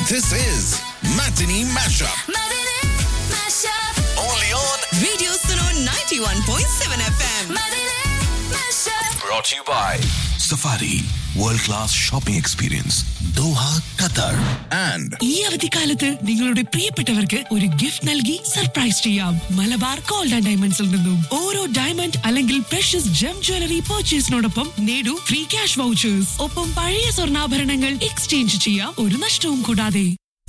This is Matinee Mashup. Matinee Mashup. Only on. Radio Suno 91.7 FM. Matinee Mashup. Brought to you by Safari World Class Shopping Experience, Doha, Qatar. And ഈ അവധിക്കാലത്ത് നിങ്ങളുടെ പ്രിയപ്പെട്ടവർക്ക് ഒരു gift നൽകി surprise ചെയ്യാം Malabar gold and ഡയമണ്ട്സിൽ നിന്നും ഓരോ ഡയമണ്ട് അല്ലെങ്കിൽ പ്രഷ്യസ് ജം ജ്വല്ലറി പർച്ചേസിനോടൊപ്പം നേടൂ ഫ്രീ ക്യാഷ് വൗച്ചേഴ്സ് ഒപ്പം പഴയ സ്വർണ്ണാഭരണങ്ങൾ എക്സ്ചേഞ്ച് ചെയ്യാം ഒരു നഷ്ടവും കൂടാതെ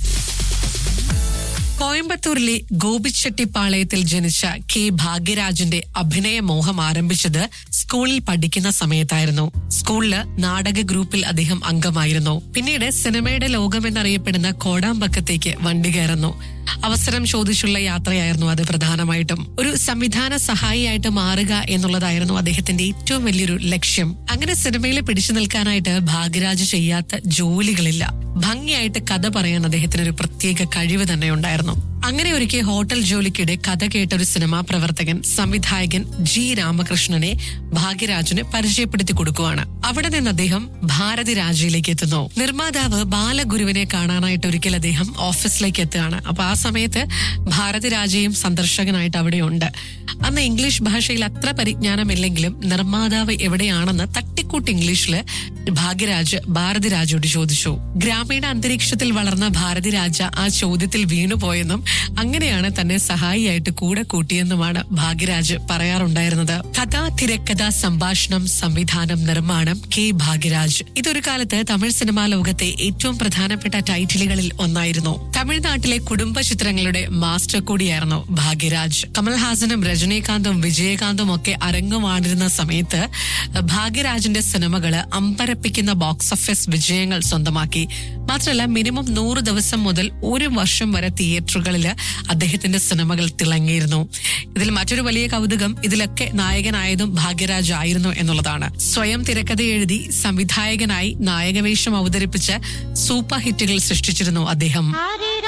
കോയമ്പത്തൂരിലെ ഗോപിച്ചെട്ടിപ്പാളയത്തിൽ ജനിച്ച കെ ഭാഗ്യരാജിന്റെ അഭിനയ മോഹം ആരംഭിച്ചത് സ്കൂളിൽ പഠിക്കുന്ന സമയത്തായിരുന്നു സ്കൂളില് നാടക ഗ്രൂപ്പിൽ അദ്ദേഹം അംഗമായിരുന്നു പിന്നീട് സിനിമയുടെ ലോകം എന്നറിയപ്പെടുന്ന കോടാമ്പക്കത്തേക്ക് വണ്ടി കയറുന്നു അവസരം ചോദിച്ചുള്ള യാത്രയായിരുന്നു അത് പ്രധാനമായിട്ടും ഒരു സംവിധാന സഹായിയായിട്ട് മാറുക എന്നുള്ളതായിരുന്നു അദ്ദേഹത്തിന്റെ ഏറ്റവും വലിയൊരു ലക്ഷ്യം അങ്ങനെ സിനിമയിൽ പിടിച്ചു നിൽക്കാനായിട്ട് ഭാഗ്യരാജ് ചെയ്യാത്ത ജോലികളില്ല ഭംഗിയായിട്ട് കഥ പറയാൻ അദ്ദേഹത്തിന് ഒരു പ്രത്യേക കഴിവ് തന്നെ ഉണ്ടായിരുന്നു അങ്ങനെ ഒരിക്കൽ ഹോട്ടൽ ജോലിക്കിടെ കഥ കേട്ട ഒരു സിനിമാ പ്രവർത്തകൻ സംവിധായകൻ ജി രാമകൃഷ്ണനെ ഭാഗ്യരാജിന് പരിചയപ്പെടുത്തി കൊടുക്കുവാണ് അവിടെ നിന്ന് അദ്ദേഹം ഭാരതി രാജയിലേക്ക് എത്തുന്നു നിർമ്മാതാവ് ബാലഗുരുവിനെ കാണാനായിട്ട് ഒരിക്കൽ അദ്ദേഹം ഓഫീസിലേക്ക് എത്തുകയാണ് അപ്പൊ ആ സമയത്ത് ഭാരതി രാജയും സന്ദർശകനായിട്ട് അവിടെയുണ്ട് അന്ന് ഇംഗ്ലീഷ് ഭാഷയിൽ അത്ര പരിജ്ഞാനമില്ലെങ്കിലും നിർമ്മാതാവ് എവിടെയാണെന്ന് തട്ടിക്കൂട്ട് ഇംഗ്ലീഷില് ഭാഗ്യരാജ് ഭാരതി രാജയോട് ചോദിച്ചു ഗ്രാമീണ അന്തരീക്ഷത്തിൽ വളർന്ന ഭാരതി രാജ ആ ചോദ്യത്തിൽ വീണുപോയെന്നും അങ്ങനെയാണ് തന്നെ സഹായിയായിട്ട് കൂടെ കൂട്ടിയെന്നുമാണ് ഭാഗ്യരാജ് പറയാറുണ്ടായിരുന്നത് കഥ തിരക്കഥ സംഭാഷണം സംവിധാനം നിർമ്മാണം കെ ഭാഗ്യരാജ് ഇതൊരു കാലത്ത് തമിഴ് സിനിമാ ലോകത്തെ ഏറ്റവും പ്രധാനപ്പെട്ട ടൈറ്റിലുകളിൽ ഒന്നായിരുന്നു തമിഴ്നാട്ടിലെ കുടുംബ ചിത്രങ്ങളുടെ മാസ്റ്റർ കൂടിയായിരുന്നു ഭാഗ്യരാജ് കമൽഹാസനും രജനീകാന്തും വിജയകാന്തും ഒക്കെ അരങ്ങുവാണിരുന്ന സമയത്ത് ഭാഗ്യരാജിന്റെ സിനിമകള് അമ്പരപ്പിക്കുന്ന ബോക്സ് ഓഫീസ് വിജയങ്ങൾ സ്വന്തമാക്കി മാത്രമല്ല മിനിമം നൂറ് ദിവസം മുതൽ ഒരു വർഷം വരെ തിയേറ്ററുകളിൽ അദ്ദേഹത്തിന്റെ സിനിമകൾ തിളങ്ങിയിരുന്നു ഇതിൽ മറ്റൊരു വലിയ കൗതുകം ഇതിലൊക്കെ നായകനായതും ഭാഗ്യരാജ് ആയിരുന്നു എന്നുള്ളതാണ് സ്വയം തിരക്കഥ എഴുതി സംവിധായകനായി നായകവേഷം അവതരിപ്പിച്ച് സൂപ്പർ ഹിറ്റുകൾ സൃഷ്ടിച്ചിരുന്നു അദ്ദേഹം Hare